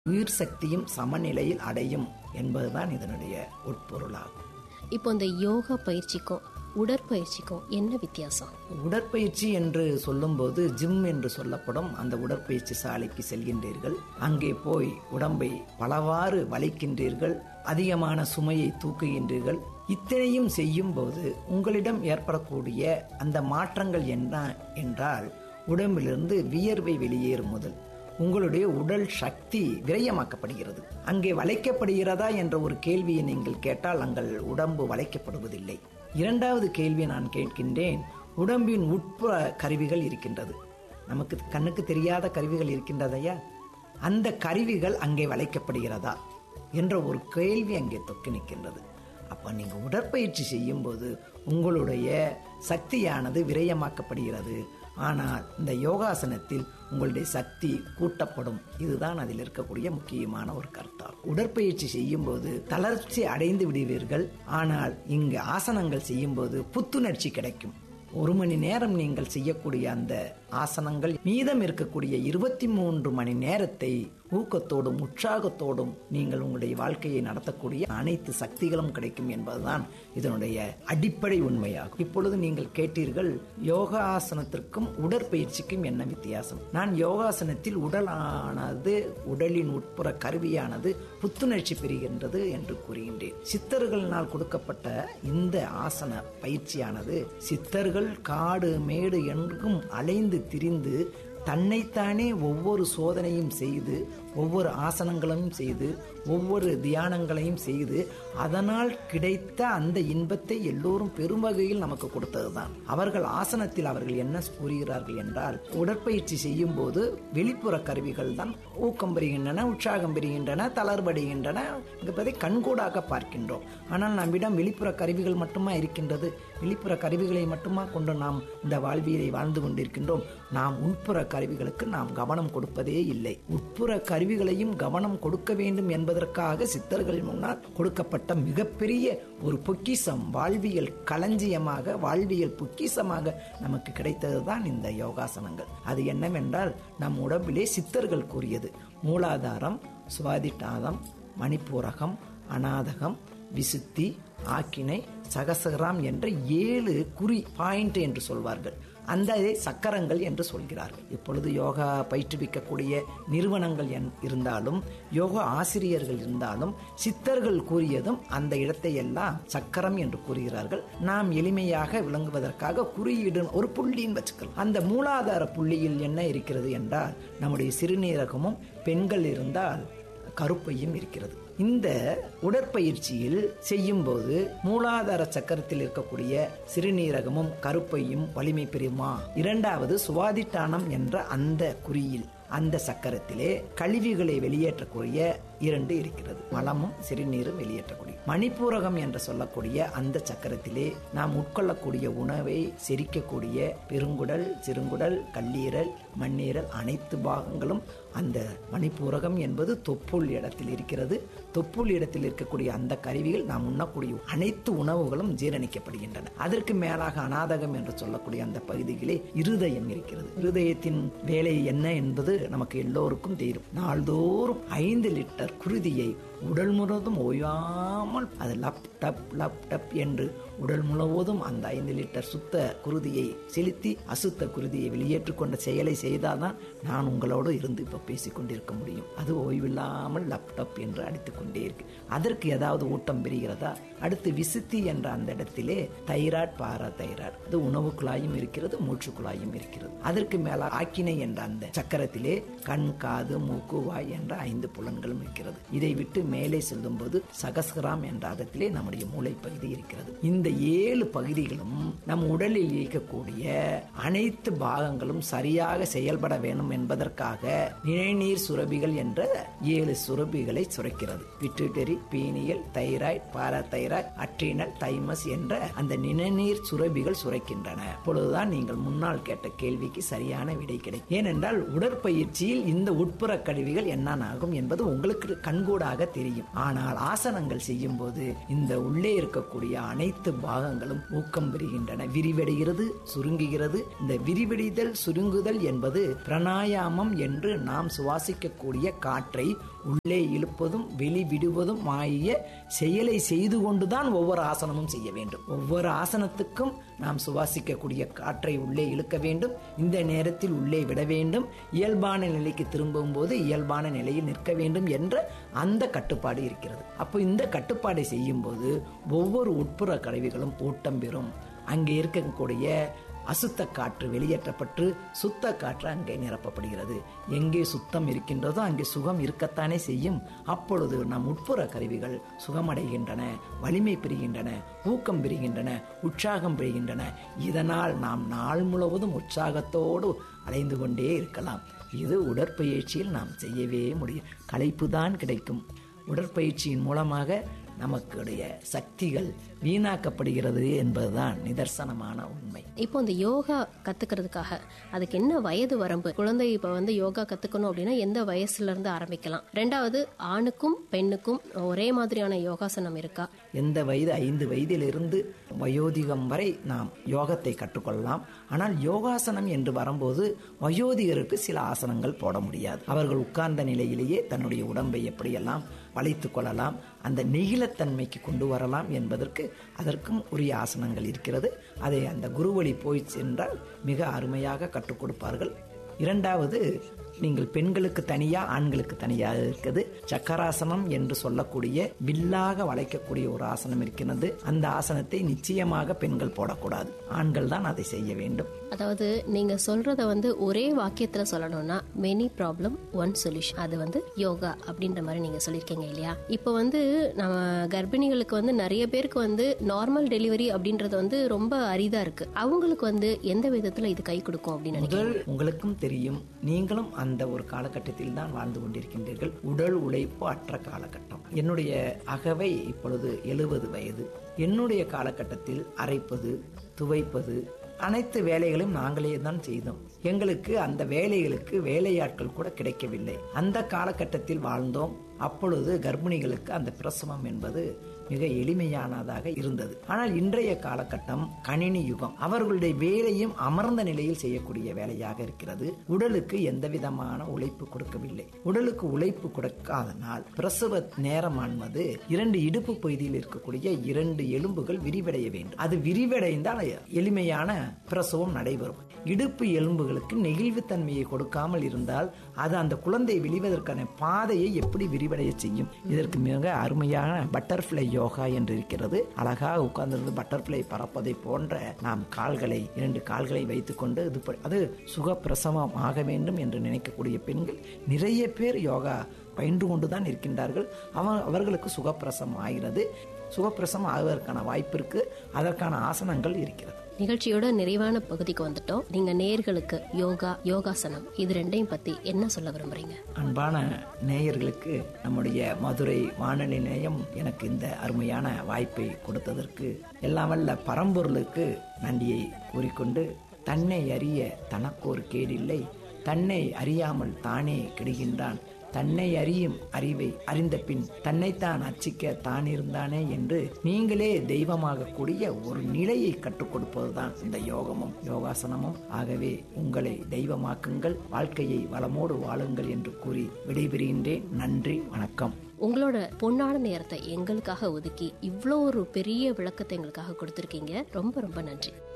உயிர் சக்தியும் சமநிலையில் அடையும் என்பதுதான் இதனுடைய உட்பொருளாகும் இப்போ இந்த யோகா பயிற்சிக்கும் உடற்பயிற்சிக்கும் என்ன வித்தியாசம் உடற்பயிற்சி என்று சொல்லும்போது ஜிம் என்று சொல்லப்படும் அந்த உடற்பயிற்சி சாலைக்கு செல்கின்றீர்கள் அங்கே போய் உடம்பை பலவாறு வளைக்கின்றீர்கள் அதிகமான சுமையை தூக்குகின்றீர்கள் இத்தனையும் செய்யும் போது உங்களிடம் ஏற்படக்கூடிய அந்த மாற்றங்கள் என்ன என்றால் உடம்பிலிருந்து வியர்வை வெளியேறும் முதல் உங்களுடைய உடல் சக்தி விரயமாக்கப்படுகிறது அங்கே வளைக்கப்படுகிறதா என்ற ஒரு கேள்வியை நீங்கள் கேட்டால் அங்கள் உடம்பு வளைக்கப்படுவதில்லை இரண்டாவது கேள்வி நான் கேட்கின்றேன் உடம்பின் உட்புற கருவிகள் இருக்கின்றது நமக்கு கண்ணுக்கு தெரியாத கருவிகள் இருக்கின்றதையா அந்த கருவிகள் அங்கே வளைக்கப்படுகிறதா என்ற ஒரு கேள்வி அங்கே தொக்கி நிற்கின்றது அப்போ நீங்கள் உடற்பயிற்சி செய்யும்போது உங்களுடைய சக்தியானது விரயமாக்கப்படுகிறது ஆனால் இந்த யோகாசனத்தில் உங்களுடைய சக்தி கூட்டப்படும் இதுதான் அதில் இருக்கக்கூடிய முக்கியமான ஒரு கருத்தாகும் உடற்பயிற்சி செய்யும்போது தளர்ச்சி அடைந்து விடுவீர்கள் ஆனால் இங்கு ஆசனங்கள் செய்யும்போது புத்துணர்ச்சி கிடைக்கும் ஒரு மணி நேரம் நீங்கள் செய்யக்கூடிய அந்த ஆசனங்கள் மீதம் இருக்கக்கூடிய இருபத்தி மூன்று மணி நேரத்தை ஊக்கத்தோடும் உற்சாகத்தோடும் நீங்கள் உங்களுடைய வாழ்க்கையை நடத்தக்கூடிய அனைத்து சக்திகளும் கிடைக்கும் என்பதுதான் இதனுடைய அடிப்படை உண்மையாகும் இப்பொழுது நீங்கள் கேட்டீர்கள் யோகாசனத்திற்கும் உடற்பயிற்சிக்கும் என்ன வித்தியாசம் நான் யோகாசனத்தில் உடலானது உடலின் உட்புற கருவியானது புத்துணர்ச்சி பெறுகின்றது என்று கூறுகின்றேன் சித்தர்களினால் கொடுக்கப்பட்ட இந்த ஆசன பயிற்சியானது சித்தர்கள் காடு மேடு எங்கும் அலைந்து திரிந்து தன்னைத்தானே ஒவ்வொரு சோதனையும் செய்து ஒவ்வொரு ஆசனங்களையும் செய்து ஒவ்வொரு தியானங்களையும் செய்து அதனால் கிடைத்த அந்த இன்பத்தை எல்லோரும் பெரும் வகையில் நமக்கு கொடுத்ததுதான் அவர்கள் ஆசனத்தில் அவர்கள் என்ன கூறுகிறார்கள் என்றால் உடற்பயிற்சி செய்யும் போது வெளிப்புற கருவிகள் தான் ஊக்கம் பெறுகின்றன உற்சாகம் பெறுகின்றன தளர்வடைகின்றன என்பதை கண்கூடாக பார்க்கின்றோம் ஆனால் நம்மிடம் வெளிப்புற கருவிகள் மட்டுமா இருக்கின்றது வெளிப்புற கருவிகளை மட்டுமா கொண்டு நாம் இந்த வாழ்வியலை வாழ்ந்து கொண்டிருக்கின்றோம் நாம் உட்புற கருவிகளுக்கு நாம் கவனம் கொடுப்பதே இல்லை உட்புற கருவிகளையும் கவனம் கொடுக்க வேண்டும் என்பதற்காக சித்தர்கள் முன்னால் கொடுக்கப்பட்ட மிகப்பெரிய ஒரு பொக்கிசம் வாழ்வியல் களஞ்சியமாக வாழ்வியல் பொக்கிசமாக நமக்கு கிடைத்ததுதான் இந்த யோகாசனங்கள் அது என்னவென்றால் நம் உடம்பிலே சித்தர்கள் கூறியது மூலாதாரம் சுவாதிட்டாதம் மணிப்பூரகம் அநாதகம் விசுத்தி ஆக்கினை சகசகராம் என்ற ஏழு குறி பாயிண்ட் என்று சொல்வார்கள் அந்த சக்கரங்கள் என்று சொல்கிறார்கள் இப்பொழுது யோகா பயிற்றுவிக்கக்கூடிய நிறுவனங்கள் இருந்தாலும் யோகா ஆசிரியர்கள் இருந்தாலும் சித்தர்கள் கூறியதும் அந்த இடத்தை எல்லாம் சக்கரம் என்று கூறுகிறார்கள் நாம் எளிமையாக விளங்குவதற்காக குறியீடு ஒரு புள்ளின்னு வச்சுக்கலாம் அந்த மூலாதார புள்ளியில் என்ன இருக்கிறது என்றால் நம்முடைய சிறுநீரகமும் பெண்கள் இருந்தால் கருப்பையும் இருக்கிறது இந்த உடற்பயிற்சியில் செய்யும்போது மூலாதார சக்கரத்தில் இருக்கக்கூடிய சிறுநீரகமும் கருப்பையும் வலிமை பெறுமா இரண்டாவது சுவாதிட்டானம் என்ற அந்த குறியில் அந்த சக்கரத்திலே கழிவுகளை வெளியேற்றக்கூடிய இரண்டு இருக்கிறது மலமும் சிறுநீரும் வெளியேற்றக்கூடிய மணிப்பூரகம் என்று சொல்லக்கூடிய அந்த சக்கரத்திலே நாம் உட்கொள்ளக்கூடிய உணவை செரிக்கக்கூடிய பெருங்குடல் சிறுங்குடல் கல்லீரல் மண்ணீரல் அனைத்து பாகங்களும் அந்த மணிப்பூரகம் என்பது தொப்புள் இடத்தில் இருக்கிறது தொப்புள் இடத்தில் இருக்கக்கூடிய அந்த கருவிகள் நாம் உண்ணக்கூடிய அனைத்து உணவுகளும் ஜீரணிக்கப்படுகின்றன அதற்கு மேலாக அநாதகம் என்று சொல்லக்கூடிய அந்த பகுதியிலே இருதயம் இருக்கிறது இருதயத்தின் வேலை என்ன என்பது நமக்கு எல்லோருக்கும் தெரியும் நாள்தோறும் ஐந்து லிட்டர் குருதியை உடல் முழுவதும் ஓயாமல் அது லப் டப் லப் டப் என்று உடல் முழுவதும் அந்த ஐந்து லிட்டர் சுத்த குருதியை செலுத்தி அசுத்த குருதியை வெளியேற்றிக் கொண்ட செயலை செய்தால்தான் நான் உங்களோடு இருந்து இப்போ பேசிக்கொண்டிருக்க முடியும் அது ஓய்வில்லாமல் லப்டப் என்று அடித்துக் கொண்டே இருக்கு அதற்கு ஏதாவது ஊட்டம் பெறுகிறதா அடுத்து விசுத்தி என்ற அந்த இடத்திலே தைராய்ட் பாரா தைராய்ட் அது உணவு குழாயும் இருக்கிறது மூச்சு குழாயும் இருக்கிறது அதற்கு மேல ஆக்கினை என்ற அந்த சக்கரத்திலே கண் காது மூக்கு வாய் என்ற ஐந்து புலன்களும் இருக்கிறது இதை விட்டு மேலே செல்லும் போது சகஸ்கிராம் என்ற அதத்திலே நம்முடைய மூளை பகுதி இருக்கிறது இந்த ஏழு பகுதிகளும் நம் உடலில் இயக்கக்கூடிய அனைத்து பாகங்களும் சரியாக செயல்பட வேண்டும் என்பதற்காக நிணநீர் சுரபிகள் என்ற ஏழு சுரபிகளை சுரக்கிறது pituitary pineal thyroid parathyroid adrenal thymus என்ற அந்த நிணநீர் சுரபிகள் சுரக்கின்றன இப்பொழுதுதான் நீங்கள் முன்னால் கேட்ட கேள்விக்கு சரியான விடை கிடைக்கும் ஏனென்றால் உடற்பயிற்சியில் இந்த உட்புற கருவிகள் என்னென்ன ஆகும் என்பது உங்களுக்கு கண்கூடாக தெரியும் ஆனால் ஆசனங்கள் செய்யும் போது இந்த உள்ளே இருக்கக்கூடிய அனைத்து பாகங்களும் ஊக்கம் பெறுகின்றன விரிவடைகிறது சுருங்குகிறது இந்த விரிவடைதல் சுருங்குதல் என்பது பிராணாயாமம் என்று நாம் சுவாசிக்கக்கூடிய காற்றை உள்ளே இழுப்பதும் வெளிவிடுவதும் ஆகிய செயலை செய்து கொண்டுதான் ஒவ்வொரு ஆசனமும் செய்ய வேண்டும் ஒவ்வொரு ஆசனத்துக்கும் நாம் சுவாசிக்கக்கூடிய காற்றை உள்ளே இழுக்க வேண்டும் இந்த நேரத்தில் உள்ளே விட வேண்டும் இயல்பான நிலைக்கு திரும்பும் போது இயல்பான நிலையில் நிற்க வேண்டும் என்ற அந்த கட்டுப்பாடு இருக்கிறது அப்போ இந்த கட்டுப்பாடை செய்யும் போது ஒவ்வொரு உட்புற கருவிகளும் ஊட்டம் பெறும் அங்கே இருக்கக்கூடிய அசுத்த காற்று வெளியேற்றப்பட்டு சுத்த காற்று அங்கே நிரப்பப்படுகிறது எங்கே சுத்தம் இருக்கின்றதோ அங்கே சுகம் இருக்கத்தானே செய்யும் அப்பொழுது நம் உட்புற கருவிகள் சுகமடைகின்றன வலிமை பெறுகின்றன ஊக்கம் பெறுகின்றன உற்சாகம் பெறுகின்றன இதனால் நாம் நாள் முழுவதும் உற்சாகத்தோடு அலைந்து கொண்டே இருக்கலாம் இது உடற்பயிற்சியில் நாம் செய்யவே முடியும் களைப்பு தான் கிடைக்கும் உடற்பயிற்சியின் மூலமாக நமக்குடைய சக்திகள் வீணாக்கப்படுகிறது என்பதுதான் நிதர்சனமான உண்மை இப்போ இந்த யோகா கத்துக்கிறதுக்காக அதுக்கு என்ன வயது வரம்பு குழந்தை இப்ப வந்து யோகா கத்துக்கணும் அப்படின்னா எந்த வயசுல இருந்து ஆரம்பிக்கலாம் ரெண்டாவது ஆணுக்கும் பெண்ணுக்கும் ஒரே மாதிரியான யோகாசனம் இருக்கா எந்த வயது ஐந்து வயதிலிருந்து வயோதிகம் வரை நாம் யோகத்தை கற்றுக்கொள்ளலாம் ஆனால் யோகாசனம் என்று வரும்போது வயோதிகருக்கு சில ஆசனங்கள் போட முடியாது அவர்கள் உட்கார்ந்த நிலையிலேயே தன்னுடைய உடம்பை எப்படியெல்லாம் வளைத்துக் கொள்ளலாம் அந்த நெகிழத்தன்மைக்கு கொண்டு வரலாம் என்பதற்கு அதற்கும் உரிய ஆசனங்கள் இருக்கிறது அதை அந்த குருவழி போய் சென்றால் மிக அருமையாக கற்றுக் கொடுப்பார்கள் இரண்டாவது நீங்கள் பெண்களுக்கு தனியா ஆண்களுக்கு தனியாக இருக்குது சக்கராசனம் என்று சொல்லக்கூடிய வில்லாக வளைக்கக்கூடிய ஒரு ஆசனம் இருக்கிறது அந்த ஆசனத்தை நிச்சயமாக பெண்கள் போடக்கூடாது ஆண்கள் தான் அதை செய்ய வேண்டும் அதாவது நீங்க சொல்றத வந்து ஒரே வாக்கியத்துல சொல்லணும்னா மெனி ப்ராப்ளம் ஒன் சொல்யூஷன் அது வந்து யோகா அப்படின்ற மாதிரி நீங்க சொல்லியிருக்கீங்க இல்லையா இப்போ வந்து நம்ம கர்ப்பிணிகளுக்கு வந்து நிறைய பேருக்கு வந்து நார்மல் டெலிவரி அப்படின்றது வந்து ரொம்ப அரிதா இருக்கு அவங்களுக்கு வந்து எந்த விதத்துல இது கை கொடுக்கும் அப்படின்னு நினைக்கிறேன் முதல் உங்களுக்கும் தெரியும் நீங்களும் அந்த ஒரு காலகட்டத்தில் தான் வாழ்ந்து கொண்டிருக்கின்றீர்கள் உடல் உழைப்பு அற்ற காலகட்டம் என்னுடைய அகவை இப்பொழுது எழுபது வயது என்னுடைய காலகட்டத்தில் அரைப்பது துவைப்பது அனைத்து வேலைகளையும் நாங்களே தான் செய்தோம் எங்களுக்கு அந்த வேலைகளுக்கு வேலையாட்கள் கூட கிடைக்கவில்லை அந்த காலகட்டத்தில் வாழ்ந்தோம் அப்பொழுது கர்ப்பிணிகளுக்கு அந்த பிரசவம் என்பது மிக எளிமையானதாக இருந்தது ஆனால் இன்றைய காலகட்டம் கணினி யுகம் அவர்களுடைய வேலையும் அமர்ந்த நிலையில் செய்யக்கூடிய வேலையாக இருக்கிறது உடலுக்கு எந்த விதமான உழைப்பு கொடுக்கவில்லை உடலுக்கு உழைப்பு கொடுக்காதனால் பிரசவ நேரமானது இரண்டு இடுப்பு பகுதியில் இருக்கக்கூடிய இரண்டு எலும்புகள் விரிவடைய வேண்டும் அது விரிவடைந்தால் எளிமையான பிரசவம் நடைபெறும் இடுப்பு எலும்புகளுக்கு நெகிழ்வுத்தன்மையை கொடுக்காமல் இருந்தால் அது அந்த குழந்தை வெளிவதற்கான பாதையை எப்படி விரிவடைய செய்யும் இதற்கு மிக அருமையான பட்டர்ஃப்ளை யோகா என்று இருக்கிறது அழகாக உட்கார்ந்திருந்து பட்டர்ஃப்ளை பறப்பதை போன்ற நாம் கால்களை இரண்டு கால்களை வைத்துக்கொண்டு இது ப- அது சுகப்பிரசவம் ஆக வேண்டும் என்று நினைக்கக்கூடிய பெண்கள் நிறைய பேர் யோகா பயின்று கொண்டுதான் இருக்கின்றார்கள் அவ அவர்களுக்கு சுகப்பிரசவம் ஆகிறது சுகப்பிரசவம் ஆகுவதற்கான வாய்ப்பு இருக்கு அதற்கான ஆசனங்கள் இருக்கிறது நிகழ்ச்சியோட நிறைவான பகுதிக்கு வந்துட்டோம் நீங்க நேர்களுக்கு யோகா யோகாசனம் இது ரெண்டையும் பத்தி என்ன சொல்ல விரும்புறீங்க அன்பான நேயர்களுக்கு நம்முடைய மதுரை வானொலி நிலையம் எனக்கு இந்த அருமையான வாய்ப்பை கொடுத்ததற்கு எல்லாம் வல்ல பரம்பொருளுக்கு நன்றியை கூறிக்கொண்டு தன்னை அறிய தனக்கொரு கேடில்லை தன்னை அறியாமல் தானே கெடுகின்றான் தன்னை அறியும் அறிவை அறிந்த பின் தன்னைத்தான் அர்ச்சிக்க தான் இருந்தானே என்று நீங்களே தெய்வமாக கூடிய ஒரு நிலையை கற்றுக் கொடுப்பதுதான் இந்த யோகமும் யோகாசனமும் ஆகவே உங்களை தெய்வமாக்குங்கள் வாழ்க்கையை வளமோடு வாழுங்கள் என்று கூறி விடைபெறுகின்றேன் நன்றி வணக்கம் உங்களோட பொன்னான நேரத்தை எங்களுக்காக ஒதுக்கி இவ்வளோ ஒரு பெரிய விளக்கத்தை எங்களுக்காக கொடுத்துருக்கீங்க ரொம்ப ரொம்ப நன்றி